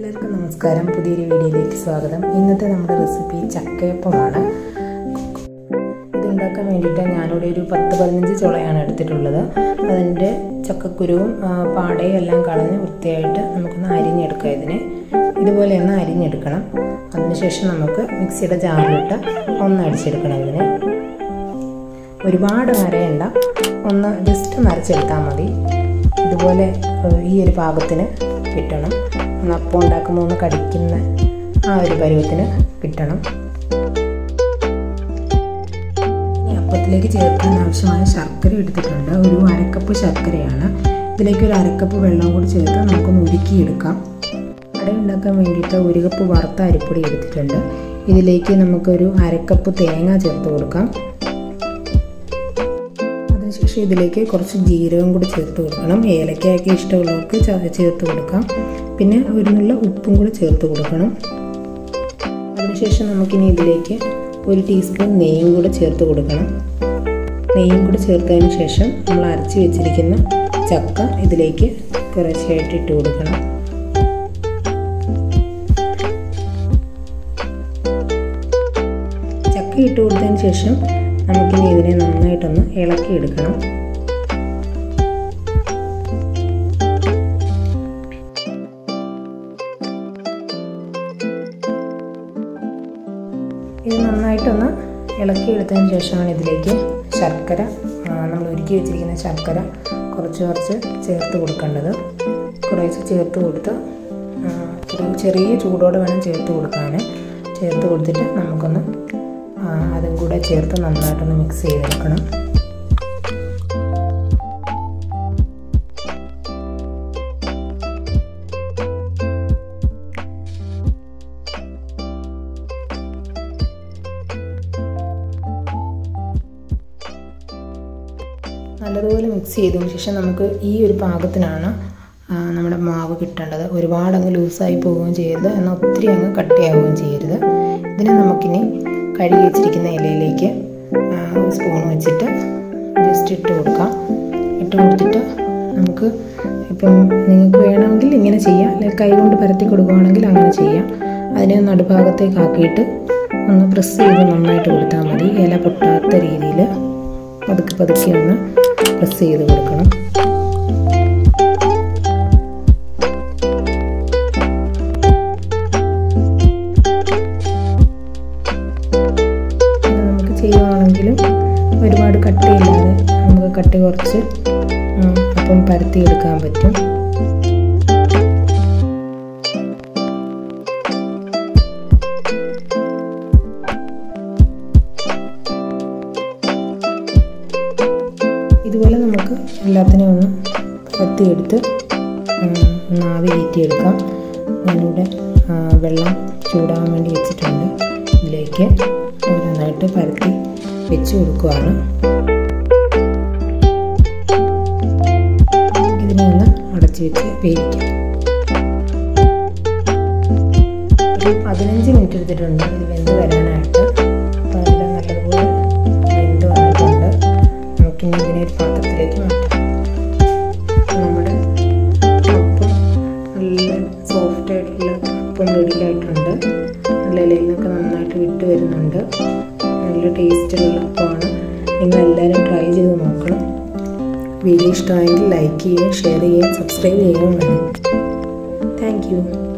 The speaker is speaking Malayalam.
എല്ലാവർക്കും നമസ്കാരം പുതിയൊരു വീഡിയോയിലേക്ക് സ്വാഗതം ഇന്നത്തെ നമ്മുടെ റെസിപ്പി ചക്കയപ്പമാണ് ഇതുണ്ടാക്കാൻ വേണ്ടിയിട്ട് ഞാനിവിടെ ഒരു പത്ത് പതിനഞ്ച് ചുളയാണ് എടുത്തിട്ടുള്ളത് അതിൻ്റെ ചക്കക്കുരുവും ആ, പാടയും എല്ലാം കളഞ്ഞ് വൃത്തിയായിട്ട് നമുക്കൊന്ന് അരിഞ്ഞെടുക്കാം ഇതിനെ ഇതുപോലെ ഒന്ന് അരിഞ്ഞെടുക്കണം അതിനുശേഷം നമുക്ക് മിക്സിയുടെ ജാറിലിട്ട് ഒന്ന് അടിച്ചെടുക്കണം ഇതിനെ ഒരുപാട് നരയണ്ട ഒന്ന് ജസ്റ്റ് നരച്ചെടുത്താൽ മതി ഇതുപോലെ ഏഹ്, ഈ ഒരു പാകത്തിന് കിട്ടണം ഒന്ന് അപ്പം ഉണ്ടാക്കുമ്പോൾ ഒന്ന് കടിക്കുന്ന ആ ഒരു പരുവത്തിന് കിട്ടണം ഇനി അപ്പത്തിലേക്ക് ചേർക്കാൻ ആവശ്യമായ ശർക്കര എടുത്തിട്ടുണ്ട് ഒരു അരക്കപ്പ് ശർക്കരയാണ് ഇതിലേക്ക് ഒരു അരക്കപ്പ് വെള്ളം കൂടി ചേർത്ത് നമുക്കൊന്ന് ഉരുക്കിയെടുക്കാം അട ഉണ്ടാക്കാൻ വേണ്ടിയിട്ട് ഒരു കപ്പ് വറുത്ത അരിപ്പൊടി എടുത്തിട്ടുണ്ട് ഇതിലേക്ക് നമുക്കൊരു അരക്കപ്പ് തേങ്ങ ചേർത്ത് കൊടുക്കാം അതിനുശേഷം ഇതിലേക്ക് കുറച്ച് ജീരകം കൂടി ചേർത്ത് കൊടുക്കണം ഏലക്കയൊക്കെ ഇഷ്ടമുള്ളവർക്ക് ച- ചേർത്ത് കൊടുക്കാം പിന്നെ ഒരു നുള്ള ഉപ്പും കൂടി ചേർത്ത് കൊടുക്കണം അതിനുശേഷം നമുക്കിനി ഇതിലേക്ക് ഒരു ടീസ്പൂൺ നെയ്യും കൂടി ചേർത്ത് കൊടുക്കണം നെയ്യും കൂടി ചേർത്തതിന് ശേഷം നമ്മൾ അരച്ച് വെച്ചിരിക്കുന്ന ചക്ക ഇതിലേക്ക് കുറച്ചായിട്ട് ഇട്ട് കൊടുക്കണം ചക്ക ഇട്ട് കൊടുത്തതിന് ശേഷം നമുക്കിനി ഇതിനെ നന്നായിട്ടൊന്ന് ഇളക്കിയെടുക്കണം ഇത് നന്നായിട്ടൊന്ന് ഇളക്കിയെടുത്തതിന് ശേഷമാണ് ഇതിലേക്ക് ശർക്കര ആ, നമ്മൾ ഒരുക്കി വെച്ചിരിക്കുന്ന ശർക്കര കുറച്ച് കുറച്ച് ചേർത്ത് കൊടുക്കേണ്ടത് കുറേശ്ശെ ചേർത്ത് കൊടുത്ത് ആ, ഒരു ചെറിയ ചൂടോടെ വേണം ചേർത്ത് കൊടുക്കാൻ ചേർത്ത് കൊടുത്തിട്ട് നമുക്കൊന്ന് ആ, അതും കൂടെ ചേർത്ത് നന്നായിട്ടൊന്ന് മിക്സ് ചെയ്തെടുക്കണം നല്ലതുപോലെ മിക്സ് ചെയ്തതിന് ശേഷം നമുക്ക് ഈ ഒരു പാകത്തിനാണ് ആ, നമ്മുടെ മാവ് കിട്ടേണ്ടത് ഒരുപാട് അങ്ങ് ലൂസായി പോവുകയും ചെയ്യരുത് എന്നാൽ ഒത്തിരി അങ്ങ് കട്ടിയാവുകയും ചെയ്യരുത് ഇതിനെ നമുക്കിനി കഴുകി വെച്ചിരിക്കുന്ന ഇലയിലേക്ക് ആ, ഒരു സ്പൂൺ വെച്ചിട്ട് ജസ്റ്റ് ഇട്ട് കൊടുക്കാം ഇട്ട് കൊടുത്തിട്ട് നമുക്ക് ഇപ്പം നിങ്ങൾക്ക് വേണമെങ്കിൽ ഇങ്ങനെ ചെയ്യാം അല്ലെങ്കിൽ കൈ കൊണ്ട് പരത്തി കൊടുക്കുകയാണെങ്കിൽ അങ്ങനെ ചെയ്യാം അതിനെ നടുഭാഗത്തേക്ക് ആക്കിയിട്ട് ഒന്ന് പ്രസ് ചെയ്ത് നന്നായിട്ട് കൊടുത്താൽ മതി ഇല പൊട്ടാത്ത രീതിയിൽ പതുക്കെ പതുക്കെ ഒന്ന് പ്രസ് ചെയ്ത് കൊടുക്കണം ഇത് നമുക്ക് ചെയ്യുവാണെങ്കിലും ഒരുപാട് കട്ടിയില്ലാതെ നമുക്ക് കട്ടി കുറച്ച് ഉം, അപ്പം പരത്തിയെടുക്കാൻ പറ്റും ഇതുപോലെ നമുക്ക് എല്ലാത്തിനെയും ഒന്ന് പരത്തിയെടുത്ത് ഉം, ഒന്ന് ആവി കയറ്റിയെടുക്കാം ഞാനിവിടെ ആ, വെള്ളം ചൂടാകാൻ വേണ്ടി വെച്ചിട്ടുണ്ട് ഇതിലേക്ക് നന്നായിട്ട് പരത്തി വെച്ച് കൊടുക്കുവാണ് ഇതിനെ ഒന്ന് അടച്ച് വെച്ച് വേവിക്കാം ഒരു പതിനഞ്ച് മിനിറ്റ് എടുത്തിട്ടുണ്ട് ഇത് വെന്ത് വരാനായിട്ട് അപ്പോൾ എല്ലാം നല്ലതുപോലെ വെന്ത് വന്നിട്ടുണ്ട് നമുക്കിനി ഇതിനെ ഒരു പാത്രത്തിലേക്ക് മാറ്റാം നമ്മുടെ അപ്പം നല്ല സോഫ്റ്റ് ആയിട്ടുള്ള അപ്പം റെഡിയായിട്ടുണ്ട് നല്ല ഇലയിൽ നിന്നൊക്കെ നന്നായിട്ട് വിട്ട് വരുന്നുണ്ട് നല്ല ടേസ്റ്റുള്ള അപ്പമാണ് നിങ്ങൾ എല്ലാവരും ട്രൈ ചെയ്ത് നോക്കണം വീഡിയോ ഇഷ്ടമായെങ്കിൽ ലൈക്ക് ചെയ്യുകയും ഷെയർ ചെയ്യുകയും സബ്സ്ക്രൈബ് ചെയ്യുകയും വേണം താങ്ക് യു